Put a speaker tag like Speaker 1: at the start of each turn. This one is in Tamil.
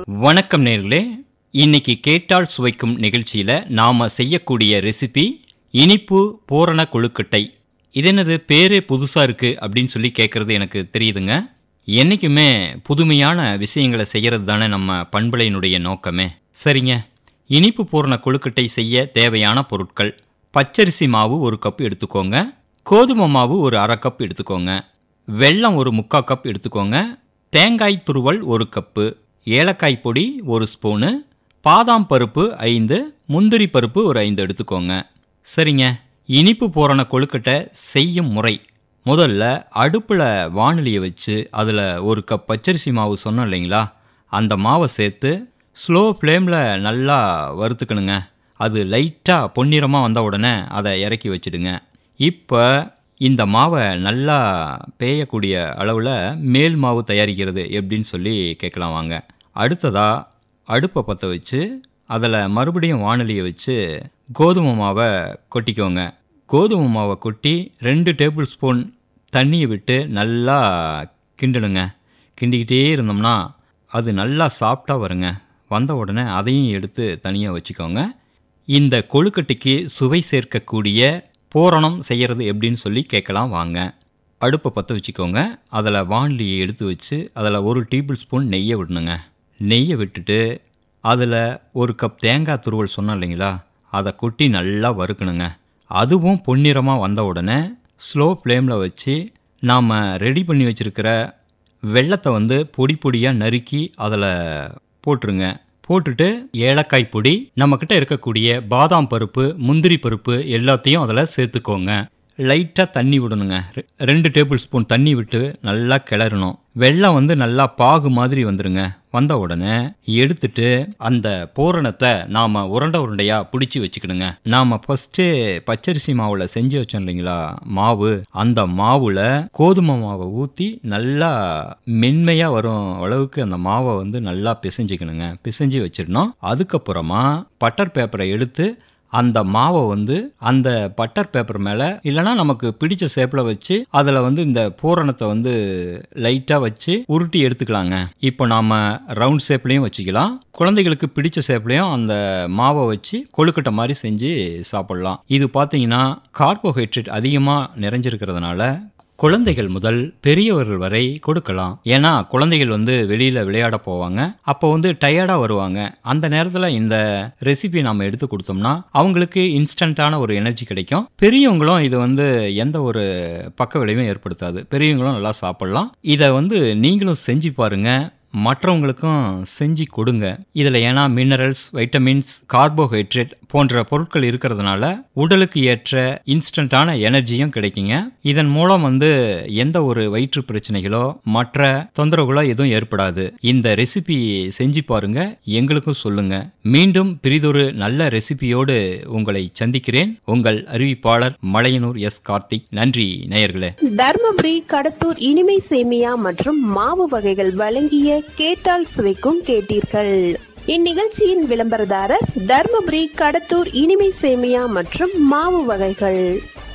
Speaker 1: வணக்கம் நேர்களே இன்னைக்கு கேட்டால் சுவைக்கும் நிகழ்ச்சியில் நாம் செய்யக்கூடிய ரெசிபி இனிப்பு பூரண கொழுக்கட்டை இது என்னது பேரே புதுசாக இருக்குது அப்படின்னு சொல்லி கேட்குறது எனக்கு தெரியுதுங்க என்றைக்குமே புதுமையான விஷயங்களை செய்கிறது தானே நம்ம பண்பலையினுடைய நோக்கமே சரிங்க இனிப்பு பூரண கொழுக்கட்டை செய்ய தேவையான பொருட்கள் பச்சரிசி மாவு ஒரு கப் எடுத்துக்கோங்க கோதுமை மாவு ஒரு அரை கப் எடுத்துக்கோங்க வெல்லம் ஒரு முக்கால் கப் எடுத்துக்கோங்க தேங்காய் துருவல் ஒரு கப்பு ஏலக்காய் பொடி ஒரு ஸ்பூனு பாதாம் பருப்பு ஐந்து முந்திரி பருப்பு ஒரு ஐந்து எடுத்துக்கோங்க சரிங்க இனிப்பு பூரண கொழுக்கட்டை செய்யும் முறை முதல்ல அடுப்பில் வானொலியை வச்சு அதில் ஒரு கப் பச்சரிசி மாவு சொன்னோம் இல்லைங்களா அந்த மாவை சேர்த்து ஸ்லோ ஃப்ளேமில் நல்லா வறுத்துக்கணுங்க அது லைட்டாக பொன்னிறமாக வந்த உடனே அதை இறக்கி வச்சிடுங்க இப்போ இந்த மாவை நல்லா பேயக்கூடிய அளவில் மேல் மாவு தயாரிக்கிறது எப்படின்னு சொல்லி கேட்கலாம் வாங்க அடுத்ததாக அடுப்பை பற்ற வச்சு அதில் மறுபடியும் வானொலியை வச்சு கோதுமை மாவை கொட்டிக்கோங்க கோதுமை மாவை கொட்டி ரெண்டு டேபிள் ஸ்பூன் தண்ணியை விட்டு நல்லா கிண்டணுங்க கிண்டிக்கிட்டே இருந்தோம்னா அது நல்லா சாஃப்டாக வருங்க வந்த உடனே அதையும் எடுத்து தனியாக வச்சுக்கோங்க இந்த கொழுக்கட்டைக்கு சுவை சேர்க்கக்கூடிய பூரணம் செய்கிறது எப்படின்னு சொல்லி கேட்கலாம் வாங்க அடுப்பை பற்ற வச்சுக்கோங்க அதில் வான்லியை எடுத்து வச்சு அதில் ஒரு டேபிள் ஸ்பூன் நெய்யை விடணுங்க நெய்யை விட்டுட்டு அதில் ஒரு கப் தேங்காய் துருவல் சொன்னோம் இல்லைங்களா அதை கொட்டி நல்லா வறுக்கணுங்க அதுவும் பொன்னிறமாக வந்த உடனே ஸ்லோ ஃப்ளேமில் வச்சு நாம் ரெடி பண்ணி வச்சுருக்கிற வெள்ளத்தை வந்து பொடி பொடியாக நறுக்கி அதில் போட்டுருங்க போட்டுட்டு ஏலக்காய் பொடி நம்மக்கிட்ட இருக்கக்கூடிய பாதாம் பருப்பு முந்திரி பருப்பு எல்லாத்தையும் அதில் சேர்த்துக்கோங்க லைட்டாக தண்ணி விடணுங்க ரெ- ரெண்டு டேபிள் ஸ்பூன் தண்ணி விட்டு நல்லா கிளறணும் வெள்ளம் வந்து நல்லா பாகு மாதிரி வந்துருங்க வந்த உடனே எடுத்துட்டு அந்த பூரணத்தை நாம உருண்டை உருண்டையா பிடிச்சி வச்சுக்கணுங்க நாம ஃபர்ஸ்ட் பச்சரிசி மாவுல செஞ்சு வச்சோம் இல்லைங்களா மாவு அந்த மாவுல கோதுமை மாவை ஊத்தி நல்லா மென்மையா வரும் அளவுக்கு அந்த மாவை வந்து நல்லா பிசைஞ்சுக்கணுங்க பிசைஞ்சு வச்சிடணும் அதுக்கப்புறமா பட்டர் பேப்பரை எடுத்து அந்த மாவை வந்து அந்த பட்டர் பேப்பர் மேலே இல்லைனா நமக்கு பிடிச்ச ஷேப்பில் வச்சு அதில் வந்து இந்த பூரணத்தை வந்து லைட்டாக வச்சு உருட்டி எடுத்துக்கலாங்க இப்போ நாம் ரவுண்ட் ஷேப்லேயும் வச்சுக்கலாம் குழந்தைகளுக்கு பிடிச்ச ஷேப்லேயும் அந்த மாவை வச்சு கொழுக்கட்டை மாதிரி செஞ்சு சாப்பிடலாம் இது பார்த்தீங்கன்னா கார்போஹைட்ரேட் அதிகமாக நிறைஞ்சிருக்கிறதுனால குழந்தைகள் முதல் பெரியவர்கள் வரை கொடுக்கலாம் ஏன்னா குழந்தைகள் வந்து வெளியில விளையாட போவாங்க அப்போ வந்து டயர்டா வருவாங்க அந்த நேரத்துல இந்த ரெசிபி நாம எடுத்து கொடுத்தோம்னா அவங்களுக்கு இன்ஸ்டன்டான ஒரு எனர்ஜி கிடைக்கும் பெரியவங்களும் இது வந்து எந்த ஒரு பக்க விளைவும் ஏற்படுத்தாது பெரியவங்களும் நல்லா சாப்பிடலாம் இதை வந்து நீங்களும் செஞ்சு பாருங்க மற்றவங்களுக்கும் செஞ்சு கொடுங்க இதில் ஏன்னா மினரல்ஸ் வைட்டமின்ஸ் கார்போஹைட்ரேட் போன்ற பொருட்கள் இருக்கிறதுனால உடலுக்கு ஏற்ற இன்ஸ்டன்டான எனர்ஜியும் கிடைக்குங்க இதன் மூலம் வந்து எந்த ஒரு வயிற்று பிரச்சனைகளோ மற்ற தொந்தரவுகளோ எதுவும் ஏற்படாது இந்த ரெசிபி செஞ்சு பாருங்க எங்களுக்கும் சொல்லுங்க மீண்டும் பிரிதொரு நல்ல ரெசிபியோடு உங்களை சந்திக்கிறேன் உங்கள் அறிவிப்பாளர் மலையனூர் எஸ் கார்த்திக் நன்றி நேயர்களே
Speaker 2: தர்மபுரி கடத்தூர் இனிமை சேமியா மற்றும் மாவு வகைகள் வழங்கிய கேட்டால் சுவைக்கும் கேட்டீர்கள் இந்நிகழ்ச்சியின் விளம்பரதாரர் தர்மபுரி கடத்தூர் இனிமை சேமியா மற்றும் மாவு வகைகள்